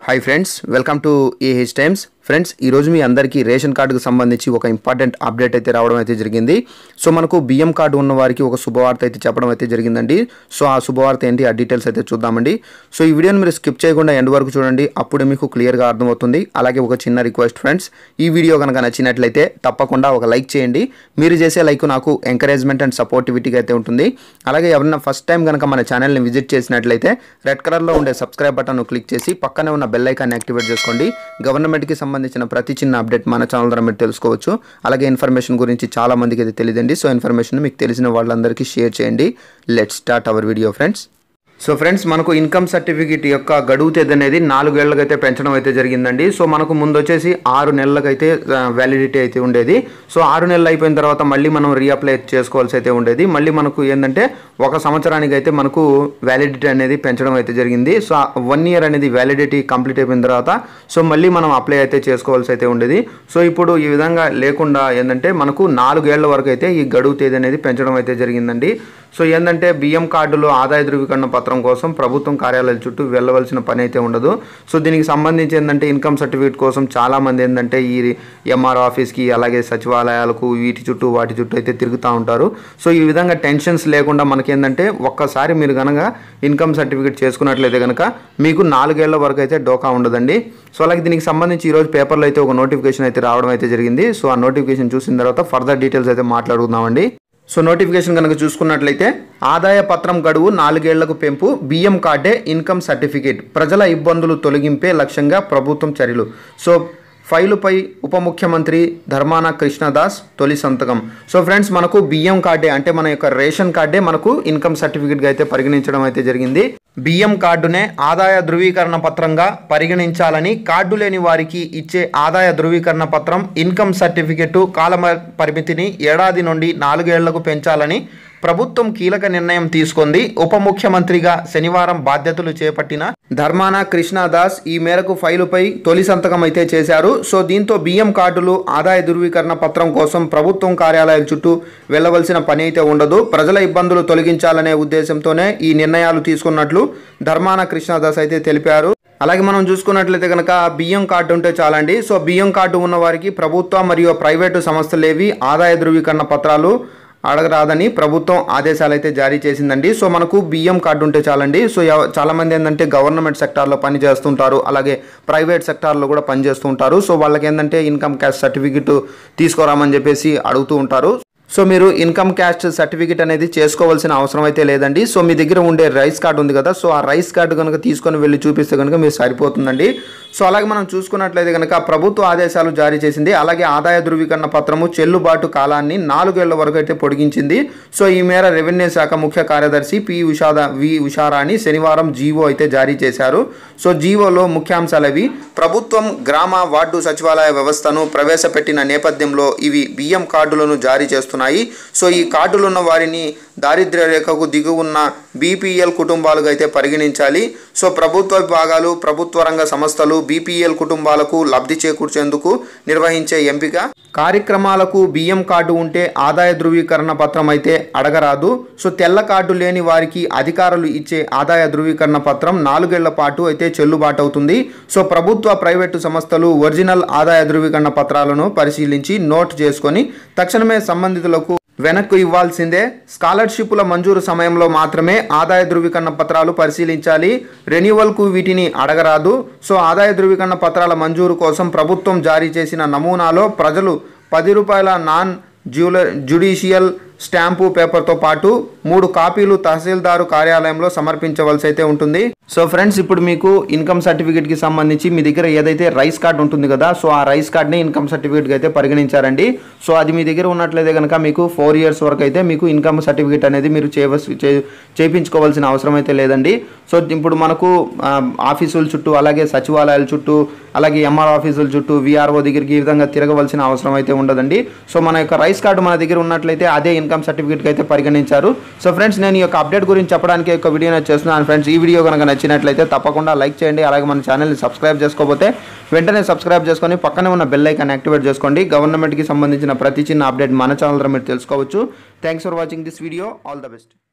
hi friends welcome to AH Times friends ఈరోజు మీ అందరికీ రేషన్ కార్డుకు సంబంధించి ఒక ఇంపార్టెంట్ అప్డేట్ అయితే రావడం అయితే జరిగింది సో మనకు బియ్యం కార్డు ఉన్న వారికి ఒక శుభవార్త అయితే చెప్పడం అయితే జరిగిందండి సో ఆ శుభవార్త ఏంటి ఆ డీటెయిల్స్ అయితే చూద్దామండి సో ఈ వీడియోని మీరు స్కిప్ చేయకుండా ఎండ్ వరకు చూడండి అప్పుడే మీకు క్లియర్గా అర్థమవుతుంది అలాగే ఒక చిన్న రిక్వెస్ట్ ఫ్రెండ్స్ ఈ వీడియో కనుక నచ్చినట్లయితే తప్పకుండా ఒక లైక్ చేయండి మీరు చేసే లైక్ నాకు ఎంకరేజ్మెంట్ అండ్ సపోర్టివిటీగా అయితే ఉంటుంది అలాగే ఎవరైనా ఫస్ట్ టైం కనుక మన ఛానల్ని విజిట్ చేసినట్లయితే రెడ్ కలర్లో ఉండే సబ్స్క్రైబ్ బటన్ క్లిక్ చేసి పక్కనే ఉన్న బెల్ ఐకాన్ని యాక్టివేట్ చేసుకోండి గవర్నమెంట్కి సంబంధించిన ప్రతి చిన్న అప్డేట్ మన ఛానల్ ద్వారా మీరు తెలుసుకోవచ్చు అలాగే ఇన్ఫర్మేషన్ గురించి చాలా మందికి అయితే తెలియదండి సో ఇన్ఫర్మేషన్ మీకు తెలిసిన వాళ్ళందరికీ షేర్ చేయండి let start our video friends so friends మనకు ఇన్కమ్ సర్టిఫికేట్ యొక్క గడువు తేదీ అనేది నాలుగేళ్లకు అయితే పెంచడం అయితే జరిగిందండి సో మనకు ముందు వచ్చేసి ఆరు నెలలకు అయితే వ్యాలిడిటీ అయితే ఉండేది సో ఆరు నెలలు అయిపోయిన తర్వాత మళ్ళీ మనం రీఅప్లై చేసుకోవాల్సి అయితే ఉండేది మళ్ళీ మనకు ఏంటంటే ఒక సంవత్సరానికి అయితే మనకు వ్యాలిడిటీ అనేది పెంచడం అయితే జరిగింది సో వన్ ఇయర్ అనేది వ్యాలిడిటీ కంప్లీట్ అయిపోయిన తర్వాత సో మళ్ళీ మనం అప్లై అయితే చేసుకోవాల్సి అయితే ఉండేది సో ఇప్పుడు ఈ విధంగా లేకుండా ఏంటంటే మనకు నాలుగేళ్ల వరకు అయితే ఈ గడువు తేదీ అనేది పెంచడం అయితే జరిగిందండి సో ఏంటంటే బియ్యం కార్డులు ఆదాయ ధృవీకరణ పత్రం కోసం ప్రభుత్వం కార్యాలయాల చుట్టూ వెళ్ళవలసిన పని అయితే ఉండదు సో దీనికి సంబంధించి ఏంటంటే ఇన్కమ్ సర్టిఫికేట్ కోసం చాలామంది ఏంటంటే ఈ ఎంఆర్ ఆఫీస్కి అలాగే సచివాలయాలకు వీటి చుట్టూ వాటి చుట్టూ అయితే తిరుగుతూ ఉంటారు సో ఈ విధంగా టెన్షన్స్ లేకుండా మనకేంటంటే ఒక్కసారి మీరు కనుక ఇన్కమ్ సర్టిఫికేట్ చేసుకున్నట్లయితే కనుక మీకు నాలుగేళ్ల వరకు అయితే డోకా ఉండదండి సో అలాగే దీనికి సంబంధించి ఈరోజు పేపర్లో అయితే ఒక నోటిఫికేషన్ అయితే రావడం అయితే జరిగింది సో ఆ నోటిఫికేషన్ చూసిన తర్వాత ఫర్దర్ డీటెయిల్స్ అయితే మాట్లాడుకుందామండి సో నోటిఫికేషన్ కనుక చూసుకున్నట్లయితే ఆదాయ పత్రం గడువు నాలుగేళ్లకు పెంపు బియ్యం కార్డే ఇన్కమ్ సర్టిఫికేట్ ప్రజల ఇబ్బందులు తొలగింపే లక్ష్యంగా ప్రభుత్వం చర్యలు సో ఫైలుపై ఉప ముఖ్యమంత్రి ధర్మాన కృష్ణదాస్ తొలి సంతకం సో ఫ్రెండ్స్ మనకు బియ్యం కార్డే అంటే మన యొక్క రేషన్ కార్డే మనకు ఇన్కమ్ సర్టిఫికేట్గా అయితే పరిగణించడం అయితే జరిగింది బియ్యం కార్డునే ఆదాయ ధృవీకరణ పత్రంగా పరిగణించాలని కార్డు లేని వారికి ఇచ్చే ఆదాయ ధృవీకరణ పత్రం ఇన్కమ్ సర్టిఫికెట్ కాల పరిమితిని ఏడాది నుండి నాలుగేళ్లకు పెంచాలని ప్రభుత్వం కీలక నిర్ణయం తీసుకుంది ఉప ముఖ్యమంత్రిగా శనివారం బాధ్యతలు చేపట్టిన ధర్మాన కృష్ణదాస్ ఈ మేరకు ఫైలుపై తొలి సంతకం అయితే చేశారు సో దీంతో బియ్యం కార్డులు ఆదాయ ధృవీకరణ పత్రం కోసం ప్రభుత్వం కార్యాలయాల చుట్టూ వెళ్లవలసిన పని అయితే ఉండదు ప్రజల ఇబ్బందులు తొలగించాలనే ఉద్దేశంతోనే ఈ నిర్ణయాలు తీసుకున్నట్లు ధర్మాన కృష్ణదాస్ అయితే తెలిపారు అలాగే మనం చూసుకున్నట్లయితే కనుక బియ్యం కార్డు ఉంటే చాలండి సో బియ్యం కార్డు ఉన్న వారికి ప్రభుత్వ మరియు ప్రైవేటు సంస్థలేవి ఆదాయ ధృవీకరణ పత్రాలు అడగరాదని ప్రభుత్వం ఆదేశాలు అయితే జారీ చేసిందండి సో మనకు బియ్యం కార్డు ఉంటే చాలండి సో చాలామంది ఏంటంటే గవర్నమెంట్ సెక్టార్లో పని చేస్తుంటారు అలాగే ప్రైవేట్ సెక్టార్లో కూడా పని చేస్తూ ఉంటారు సో వాళ్ళకి ఏంటంటే ఇన్కమ్ క్యాష్ సర్టిఫికెట్ తీసుకురామని చెప్పేసి అడుగుతూ ఉంటారు సో మీరు ఇన్కమ్ క్యాస్ట్ సర్టిఫికేట్ అనేది చేసుకోవాల్సిన అవసరం అయితే లేదండి సో మీ దగ్గర ఉండే రైస్ కార్డు ఉంది కదా సో ఆ రైస్ కార్డు కనుక తీసుకొని వెళ్ళి చూపిస్తే కనుక మీరు సరిపోతుందండి సో అలాగే మనం చూసుకున్నట్లయితే కనుక ప్రభుత్వ ఆదేశాలు జారీ చేసింది అలాగే ఆదాయ ధృవీకరణ పత్రము చెల్లుబాటు కాలాన్ని నాలుగేళ్ల వరకు అయితే పొడిగించింది సో ఈ మేర రెవెన్యూ శాఖ ముఖ్య కార్యదర్శి పి ఉషాద వి ఉషారాణి శనివారం జీవో అయితే జారీ చేశారు సో జీవోలో ముఖ్యాంశాలు అవి ప్రభుత్వం గ్రామ వార్డు సచివాలయ వ్యవస్థను ప్రవేశపెట్టిన నేపథ్యంలో ఇవి బియ్యం కార్డులను జారీ చేస్తున్నాయి సో ఈ కార్డులున్న వారిని దారిద్ర్య రేఖకు దిగువన్న బీపీఎల్ కుటుంబాలుగా అయితే పరిగణించాలి సో ప్రభుత్వ విభాగాలు ప్రభుత్వ రంగ సంస్థలు బీపీఎల్ కుటుంబాలకు లబ్ధి చేకూర్చేందుకు నిర్వహించే ఎంపిక కార్యక్రమాలకు బియ్యం కార్డు ఉంటే ఆదాయ ధృవీకరణ పత్రం అయితే అడగరాదు సో తెల్ల కార్డు లేని వారికి అధికారులు ఇచ్చే ఆదాయ ధృవీకరణ పత్రం నాలుగేళ్ల పాటు అయితే చెల్లుబాటు అవుతుంది సో ప్రభుత్వ ప్రైవేటు సంస్థలు ఒరిజినల్ ఆదాయ ధృవీకరణ పత్రాలను పరిశీలించి నోట్ చేసుకొని తక్షణమే సంబంధితులకు వెనక్కు ఇవ్వాల్సిందే స్కాలర్షిప్ల మంజూరు సమయంలో మాత్రమే ఆదాయ ధృవీకరణ పత్రాలు పరిశీలించాలి రెన్యువల్కు వీటిని అడగరాదు సో ఆదాయ ధృవీకరణ పత్రాల మంజూరు కోసం ప్రభుత్వం జారీ చేసిన నమూనాలో ప్రజలు పది రూపాయల నాన్ జ్యుల జ్యుడిషియల్ స్టాంపు పేపర్తో పాటు మూడు కాపీలు తహసీల్దారు కార్యాలయంలో సమర్పించవలసి అయితే ఉంటుంది సో ఫ్రెండ్స్ ఇప్పుడు మీకు ఇన్కమ్ సర్టిఫికేట్కి సంబంధించి మీ దగ్గర ఏదైతే రైస్ కార్డ్ ఉంటుంది కదా సో ఆ రైస్ కార్డ్ని ఇన్కమ్ సర్టిఫికేట్కి అయితే పరిగణించారండి సో అది మీ దగ్గర ఉన్నట్లయితే కనుక మీకు ఫోర్ ఇయర్స్ వరకు అయితే మీకు ఇన్కమ్ సర్టిఫికేట్ అనేది మీరు చేయవలసి చేయించుకోవాల్సిన అవసరం అయితే లేదండి సో ఇప్పుడు మనకు ఆఫీసుల చుట్టూ అలాగే సచివాలయాల చుట్టూ అలాగే ఎంఆర్ ఆఫీసుల చుట్టూ విఆర్ఓ దగ్గరికి ఈ విధంగా తిరగవలసిన అవసరం అయితే ఉండదండి సో మన యొక్క రైస్ కార్డు మన దగ్గర ఉన్నట్లయితే అదే ఇన్కమ్ సర్టిఫికేట్కి అయితే పరిగణించారు సో ఫ్రెండ్స్ నేను ఈ యొక్క అప్డేట్ గురించి చెప్పడానికి ఒక వీడియో చేస్తున్నాను ఫ్రెండ్స్ ఈ వీడియో కనుక నచ్చినట్లయితే తప్పకుండా లైక్ చేయండి అలాగే మన ఛానల్ని సబ్స్క్రైబ్ చేసుకోకపోతే వెంటనే సబ్స్క్రైబ్ చేసుకొని పక్కనే ఉన్న బెల్ ఐకాన్ యాక్టివేట్ చేసుకోండి గవర్నమెంట్కి సంబంధించిన ప్రతి చిన్న అప్డేట్ మన ఛానల్ ద్వారా మీరు తెలుసుకోవచ్చు thanks for watching this video all the best